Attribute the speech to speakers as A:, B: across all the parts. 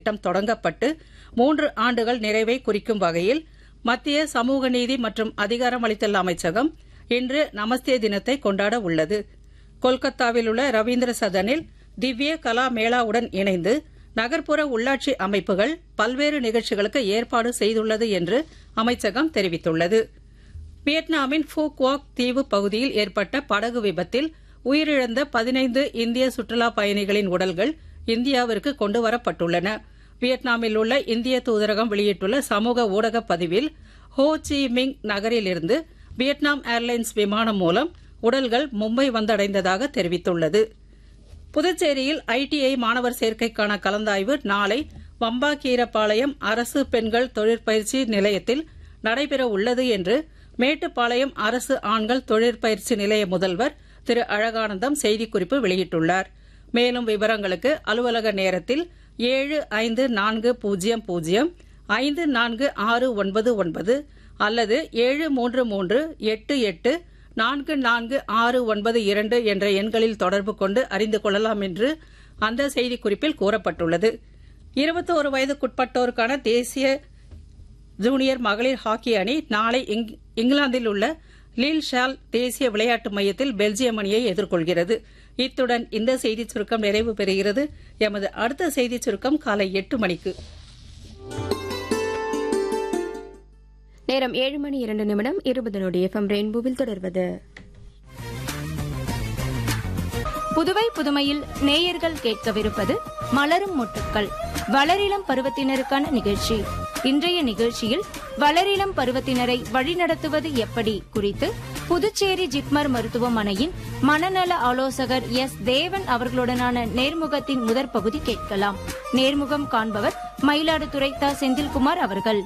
A: திட்டம் தொடங்கப்பட்டு மூன்று ஆண்டுகள் நிறைவை குறிக்கும் வகையில் மத்திய சமூக நீதி மற்றும் அதிகாரமளித்தல் அமைச்சகம் இன்று நமஸ்தே தினத்தை கொண்டாட உள்ளது கொல்கத்தாவில் உள்ள ரவீந்திர சதனில் திவ்ய கலா மேளாவுடன் இணைந்து நகர்ப்புற உள்ளாட்சி அமைப்புகள் பல்வேறு நிகழ்ச்சிகளுக்கு ஏற்பாடு செய்துள்ளது என்று அமைச்சகம் தெரிவித்துள்ளது வியட்நாமின் ஃபூக்வாக் தீவு பகுதியில் ஏற்பட்ட படகு விபத்தில் உயிரிழந்த பதினைந்து இந்திய சுற்றுலாப் பயணிகளின் உடல்கள் இந்தியாவிற்கு கொண்டுவரப்பட்டுள்ளன வியட்நாமில் உள்ள இந்திய தூதரகம் வெளியிட்டுள்ள சமூக ஊடக பதிவில் ஹோ சி மிங் நகரிலிருந்து வியட்நாம் ஏர்லைன்ஸ் விமானம் மூலம் உடல்கள் மும்பை வந்தடைந்ததாக தெரிவித்துள்ளது புதுச்சேரியில் ஐடிஐ மாணவர் சேர்க்கைக்கான கலந்தாய்வு நாளை வம்பாக்கீரப்பாளையம் அரசு பெண்கள் தொழிற்பயிற்சி நிலையத்தில் நடைபெற உள்ளது என்று மேட்டுப்பாளையம் அரசு ஆண்கள் தொழிற்பயிற்சி நிலைய முதல்வர் திரு அழகானந்தம் செய்திக்குறிப்பு வெளியிட்டுள்ளார் மேலும் விவரங்களுக்கு அலுவலக நேரத்தில் ஏழு ஐந்து நான்கு பூஜ்ஜியம் பூஜ்ஜியம் ஐந்து நான்கு ஆறு ஒன்பது ஒன்பது அல்லது ஏழு மூன்று மூன்று எட்டு எட்டு நான்கு நான்கு ஆறு ஒன்பது இரண்டு என்ற எண்களில் தொடர்பு கொண்டு அறிந்து கொள்ளலாம் என்று அந்த செய்திக்குறிப்பில் கூறப்பட்டுள்ளது இருபத்தோரு வயதுக்குட்பட்டோருக்கான தேசிய ஜூனியர் மகளிர் ஹாக்கி அணி நாளை இங்கிலாந்தில் உள்ள லீல் ஷால் தேசிய விளையாட்டு மையத்தில் பெல்ஜியம் அணியை எதிர்கொள்கிறது இத்துடன் இந்த செய்திச் சுருக்கம் நிறைவு பெறுகிறது எமது அடுத்த செய்திச் சுருக்கம் காலை எட்டு மணிக்கு
B: நேரம் ஏழு மணி இரண்டு நிமிடம் இருபது நொடி எஃப்எம் ரெயின்போவில் தொடர்வது
C: புதுவை புதுமையில் நேயர்கள் கேட்கவிருப்பது மலரும் மொட்டுக்கள் வளரிளம் பருவத்தினருக்கான நிகழ்ச்சி இன்றைய நிகழ்ச்சியில் வளரிளம் பருவத்தினரை வழிநடத்துவது எப்படி குறித்து புதுச்சேரி ஜிப்மர் மருத்துவமனையின் மனநல ஆலோசகர் எஸ் தேவன் அவர்களுடனான நேர்முகத்தின் முதற் பகுதி கேட்கலாம் நேர்முகம் காண்பவர் மயிலாடுதுறை த செந்தில்குமார் அவர்கள்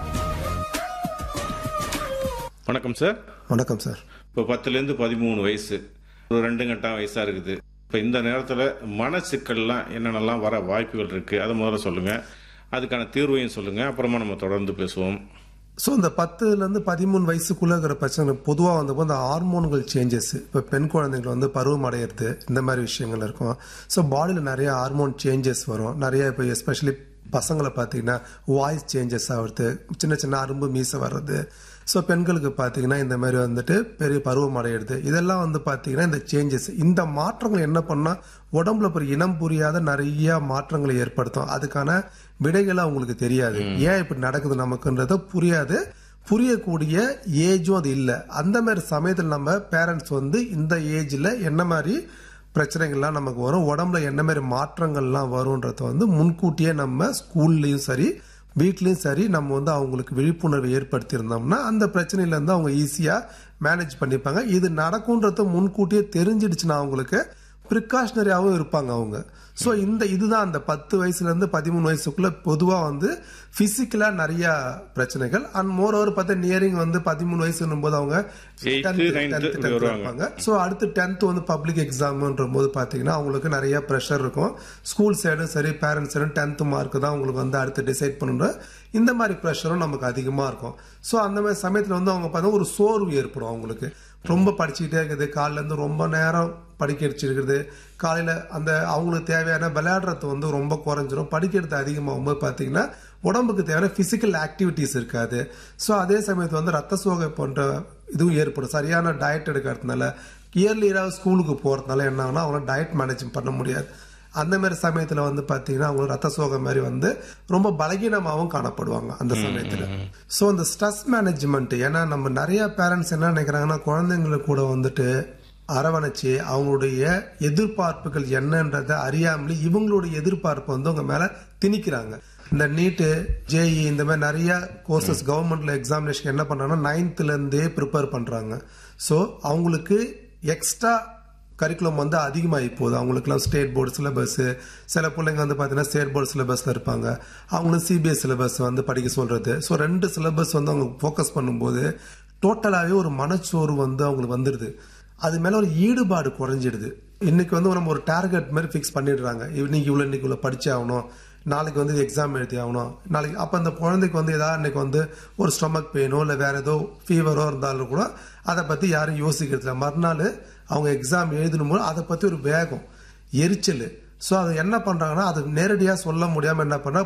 D: வணக்கம் சார்
E: வணக்கம் சார்
D: இப்போ பத்துலேருந்து பதிமூணு வயசு ஒரு ரெண்டு கட்டம் வயசாக இருக்குது இப்போ இந்த நேரத்தில் மனச்சிக்கல்லாம் என்னென்னலாம் வர வாய்ப்புகள் இருக்குது அதை முதல்ல சொல்லுங்கள் அதுக்கான தீர்வையும் சொல்லுங்கள் அப்புறமா நம்ம தொடர்ந்து பேசுவோம்
E: ஸோ இந்த பத்துலேருந்து பதிமூணு வயசுக்குள்ள இருக்கிற பிரச்சனை பொதுவாக வந்து இந்த ஹார்மோன்கள் சேஞ்சஸ் இப்போ பெண் குழந்தைகள் வந்து பருவம் அடையிறது இந்த மாதிரி விஷயங்கள் இருக்கும் ஸோ பாடியில் நிறைய ஹார்மோன் சேஞ்சஸ் வரும் நிறைய இப்போ எஸ்பெஷலி பசங்களை பார்த்தீங்கன்னா வாய்ஸ் சேஞ்சஸ் ஆகுறது சின்ன சின்ன அரும்பு மீசை வர்றது ஸோ பெண்களுக்கு பார்த்தீங்கன்னா இந்த மாதிரி வந்துட்டு பெரிய பருவம் அடையிறது இதெல்லாம் வந்து பார்த்தீங்கன்னா இந்த சேஞ்சஸ் இந்த மாற்றங்கள் என்ன பண்ணால் உடம்புல ஒரு இனம் புரியாத நிறைய மாற்றங்களை ஏற்படுத்தும் அதுக்கான விடைகள் அவங்களுக்கு தெரியாது ஏன் இப்படி நடக்குது நமக்குன்றத புரியாது புரியக்கூடிய ஏஜும் அது இல்லை அந்த மாதிரி சமயத்தில் நம்ம பேரண்ட்ஸ் வந்து இந்த ஏஜில் என்ன மாதிரி பிரச்சனைகள்லாம் நமக்கு வரும் உடம்புல என்ன மாதிரி மாற்றங்கள்லாம் வரும்ன்றத வந்து முன்கூட்டியே நம்ம ஸ்கூல்லையும் சரி வீட்லயும் சரி நம்ம வந்து அவங்களுக்கு விழிப்புணர்வு ஏற்படுத்தியிருந்தோம்னா அந்த பிரச்சனையிலேருந்து அவங்க ஈஸியாக மேனேஜ் பண்ணிப்பாங்க இது நடக்கும்ன்றத முன்கூட்டியே தெரிஞ்சிடுச்சுன்னா அவங்களுக்கு ப்ரிகாஷனரியாகவும் இருப்பாங்க அவங்க ஸோ இந்த இதுதான் அந்த பத்து வயசுலேருந்து பதிமூணு வயசுக்குள்ள பொதுவாக வந்து ஃபிசிக்கலாக நிறைய பிரச்சனைகள் அண்ட் மோர் ஓவர் பார்த்தா நியரிங் வந்து பதிமூணு வயசுன்னும் போது அவங்க
D: Eighth, ninth இப்படி வருவாங்க.
E: இருப்பாங்க ஸோ அடுத்து டென்த் வந்து பப்ளிக் எக்ஸாம்ன்ற போது பார்த்தீங்கன்னா அவங்களுக்கு நிறைய ப்ரெஷர் இருக்கும் ஸ்கூல் சைடும் சரி பேரண்ட்ஸ் சைடும் டென்த் மார்க் தான் அவங்களுக்கு வந்து அடுத்து டிசைட் பண்ணணும் இந்த மாதிரி ப்ரெஷரும் நமக்கு அதிகமாக இருக்கும் ஸோ அந்த மாதிரி சமயத்தில் வந்து அவங்க பார்த்தா ஒரு சோர்வு ஏற்படும் அவங்களுக்கு ரொம்ப படிச்சுக்கிட்டே இருக்குது காலையில இருந்து ரொம்ப நேரம் படிக்க வச்சிருக்கிறது காலையில் அந்த அவங்களுக்கு தேவையான விளையாடுறது வந்து ரொம்ப குறைஞ்சிரும் படிக்கிறது அதிகமாகும் போது பார்த்தீங்கன்னா உடம்புக்கு தேவையான பிசிக்கல் ஆக்டிவிட்டிஸ் இருக்காது ஸோ அதே சமயத்தில் வந்து ரத்த சோகை போன்ற இதுவும் ஏற்படும் சரியான டயட் எடுக்கிறதுனால இயர்லி இயராக ஸ்கூலுக்கு போகிறதுனால என்ன ஆகுனா அவங்களால டயட் மேனேஜ் பண்ண முடியாது அந்த மாதிரி சமயத்தில் வந்து பார்த்தீங்கன்னா அவங்க ரத்த சோகை மாதிரி வந்து ரொம்ப பலகீனமாகவும் காணப்படுவாங்க அந்த சமயத்தில் ஸோ அந்த ஸ்ட்ரெஸ் மேனேஜ்மெண்ட் ஏன்னா நம்ம நிறைய பேரண்ட்ஸ் என்ன நினைக்கிறாங்கன்னா குழந்தைங்களுக்கு கூட வந்துட்டு அரவணைச்சு அவங்களுடைய எதிர்பார்ப்புகள் என்னன்றதை அறியாமலே இவங்களுடைய எதிர்பார்ப்பு வந்து அவங்க மேல திணிக்கிறாங்க இந்த நீட்டு ஜேஇ இந்த மாதிரி நிறைய கோர்சஸ் கவர்மெண்ட்ல எக்ஸாமினேஷன் என்ன பண்றாங்கன்னா நைன்த்ல இருந்தே ப்ரிப்பேர் பண்றாங்க ஸோ அவங்களுக்கு எக்ஸ்ட்ரா கரிக்குலம் வந்து அதிகமாகி போகுது அவங்களுக்குலாம் ஸ்டேட் போர்டு சிலபஸ் சில பிள்ளைங்க வந்து பார்த்தீங்கன்னா ஸ்டேட் போர்டு சிலபஸில் இருப்பாங்க அவங்களும் சிபிஎஸ் சிலபஸ் வந்து படிக்க சொல்றது ஸோ ரெண்டு சிலபஸ் வந்து அவங்க ஃபோக்கஸ் பண்ணும்போது டோட்டலாகவே ஒரு மனச்சோர்வு வந்து அவங்களுக்கு வந்துடுது அது மேலே ஒரு ஈடுபாடு குறைஞ்சிடுது இன்னைக்கு வந்து நம்ம ஒரு டார்கெட் மாதிரி ஃபிக்ஸ் பண்ணிடுறாங்க இன்னைக்கு இவ்வளோ இன்னைக்கு இவ்வளோ படிச்சே ஆகணும் நாளைக்கு வந்து எக்ஸாம் எழுதி ஆகணும் நாளைக்கு அப்போ அந்த குழந்தைக்கு வந்து ஏதாவது இன்னைக்கு வந்து ஒரு ஸ்டொமக் பெயினோ இல்லை வேற ஏதோ ஃபீவரோ இருந்தாலும் கூட அதை பற்றி யாரும் யோசிக்கிறது இல்லை மறுநாள் அவங்க எக்ஸாம் எழுதணும் போது அதை பற்றி ஒரு வேகம் எரிச்சல் ஸோ அது என்ன பண்றாங்கன்னா அது நேரடியாக சொல்ல முடியாம என்ன பண்ணா